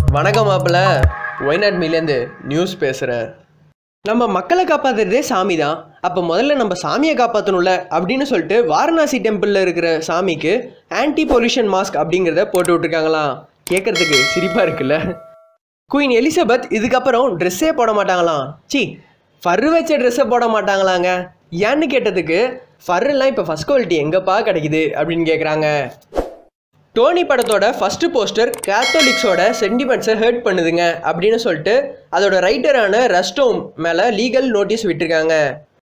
வணக்கம் மாப்பிள்ள ஒய்நாட் மீலேருந்து நியூஸ் பேசுகிறேன் நம்ம மக்களை காப்பாத்துறதே சாமி தான் அப்போ முதல்ல நம்ம சாமியை காப்பாற்றணும்ல அப்படின்னு சொல்லிட்டு வாரணாசி டெம்பிளில் இருக்கிற சாமிக்கு ஆன்டி பொல்யூஷன் மாஸ்க் அப்படிங்கிறத போட்டு விட்ருக்காங்களாம் கேட்குறதுக்கு சிரிப்பாக இருக்குல்ல குயின் எலிசபெத் இதுக்கப்புறம் ட்ரெஸ்ஸே போட மாட்டாங்களாம் சி ஃபர்ரு வச்ச ட்ரெஸ்ஸை போட மாட்டாங்களாங்க ஏன்னு கேட்டதுக்கு ஃபர்ரெல்லாம் இப்போ ஃபஸ்ட் குவாலிட்டி எங்கப்பா கிடைக்குது அப்படின்னு கேட்குறாங்க டோனி படத்தோட ஃபர்ஸ்ட் போஸ்டர் கேத்தோலிக்ஸோட சென்டிமெண்ட்ஸை ஹர்ட் பண்ணுதுங்க அப்படின்னு சொல்லிட்டு அதோட ரைட்டரான ரஸ்டோம் மேலே லீகல் நோட்டீஸ் விட்டிருக்காங்க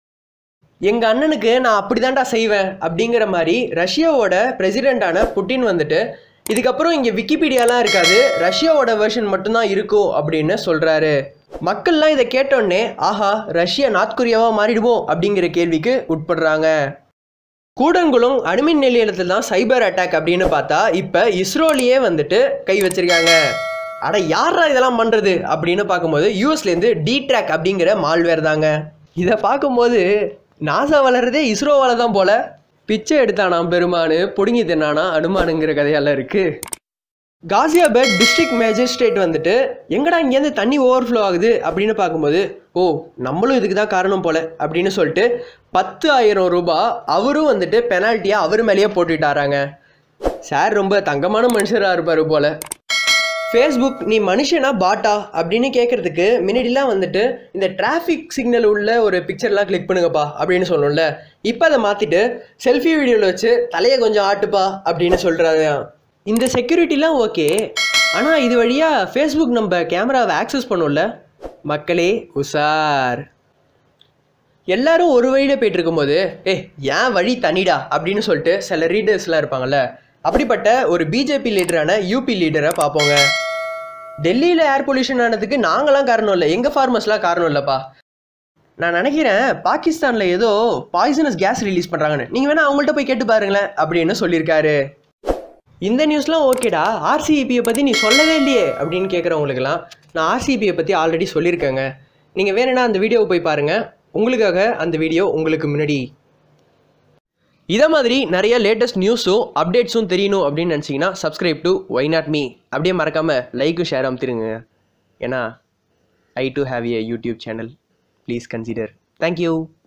எங்கள் அண்ணனுக்கு நான் அப்படிதான்டா செய்வேன் அப்படிங்கிற மாதிரி ரஷ்யாவோட பிரசிடெண்ட்டான புட்டின் வந்துட்டு இதுக்கப்புறம் இங்கே விக்கிபீடியாலாம் இருக்காது ரஷ்யாவோட வெர்ஷன் மட்டும்தான் இருக்கும் அப்படின்னு சொல்கிறாரு மக்கள்லாம் இதை கேட்டோடனே ஆஹா ரஷ்யா நார்த் கொரியாவாக மாறிடுவோம் அப்படிங்கிற கேள்விக்கு உட்படுறாங்க கூடங்குளம் அணுமின் நிலையத்தில் தான் சைபர் அட்டாக் அப்படின்னு பார்த்தா இப்போ இஸ்ரோலேயே வந்துட்டு கை வச்சிருக்காங்க அட யாரா இதெல்லாம் பண்ணுறது அப்படின்னு பார்க்கும்போது யூஎஸ்லேருந்து டி ட்ராக் அப்படிங்கிற மால்வேர் தாங்க இதை பார்க்கும்போது நாசா வளர்றதே இஸ்ரோவால் தான் போல பிச்சை எடுத்தானாம் பெருமானு பிடுங்கி தின்னானா அனுமானுங்கிற கதையெல்லாம் இருக்குது காசியாபேட் டிஸ்ட்ரிக்ட் மேஜிஸ்ட்ரேட் வந்துட்டு எங்கடா இங்கேருந்து தண்ணி ஓவர்ஃப்ளோ ஆகுது அப்படின்னு பார்க்கும்போது ஓ நம்மளும் இதுக்கு தான் காரணம் போல அப்படின்னு சொல்லிட்டு பத்து ஆயிரம் ரூபாய் அவரும் வந்துட்டு பெனால்ட்டியாக அவர் மேலேயே போட்டுட்டாராங்க சார் ரொம்ப தங்கமான மனுஷராக இருப்பார் போல ஃபேஸ்புக் நீ மனுஷனா பாட்டா அப்படின்னு கேட்குறதுக்கு முன்னாடிலாம் வந்துட்டு இந்த டிராஃபிக் சிக்னல் உள்ள ஒரு பிக்சர்லாம் கிளிக் பண்ணுங்கப்பா அப்படின்னு சொல்லணும்ல இப்போ அதை மாற்றிட்டு செல்ஃபி வீடியோவில் வச்சு தலையை கொஞ்சம் ஆட்டுப்பா அப்படின்னு சொல்கிறாங்க இந்த செக்யூரிட்டிலாம் ஓகே ஆனால் இது வழியாக ஃபேஸ்புக் நம்ம கேமராவை ஆக்சஸ் பண்ணோம்ல மக்களே உஷார் எல்லாரும் ஒரு வழியில் போயிட்டு இருக்கும்போது ஏ ஏன் வழி தனிடா அப்படின்னு சொல்லிட்டு சில ரீடர்ஸ்லாம் இருப்பாங்கல்ல அப்படிப்பட்ட ஒரு பிஜேபி லீடரான யூபி லீடரை பார்ப்போங்க டெல்லியில் ஏர் பொல்யூஷன் ஆனதுக்கு நாங்களாம் காரணம் இல்லை எங்கள் ஃபார்மர்ஸ்லாம் காரணம் இல்லைப்பா நான் நினைக்கிறேன் பாகிஸ்தானில் ஏதோ பாய்சனஸ் கேஸ் ரிலீஸ் பண்ணுறாங்கன்னு நீங்கள் வேணால் அவங்கள்ட்ட போய் கேட்டு பாருங்களேன் அப்படின்னு சொல்லியிருக்காரு இந்த நியூஸ்லாம் ஓகேடா ஆர்சிஇபியை பற்றி நீ சொல்லவே இல்லையே அப்படின்னு கேட்குறவங்களுக்கெல்லாம் நான் ஆர்சிஇபியை பற்றி ஆல்ரெடி சொல்லியிருக்கேங்க நீங்கள் வேணும்னா அந்த வீடியோவை போய் பாருங்கள் உங்களுக்காக அந்த வீடியோ உங்களுக்கு முன்னாடி இதை மாதிரி நிறைய லேட்டஸ்ட் நியூஸும் அப்டேட்ஸும் தெரியணும் அப்படின்னு நினச்சிங்கன்னா subscribe to why not me அப்படியே மறக்காமல் லைக்கும் ஷேர் அமுத்திருங்க ஏன்னா I do have a YouTube channel please consider thank you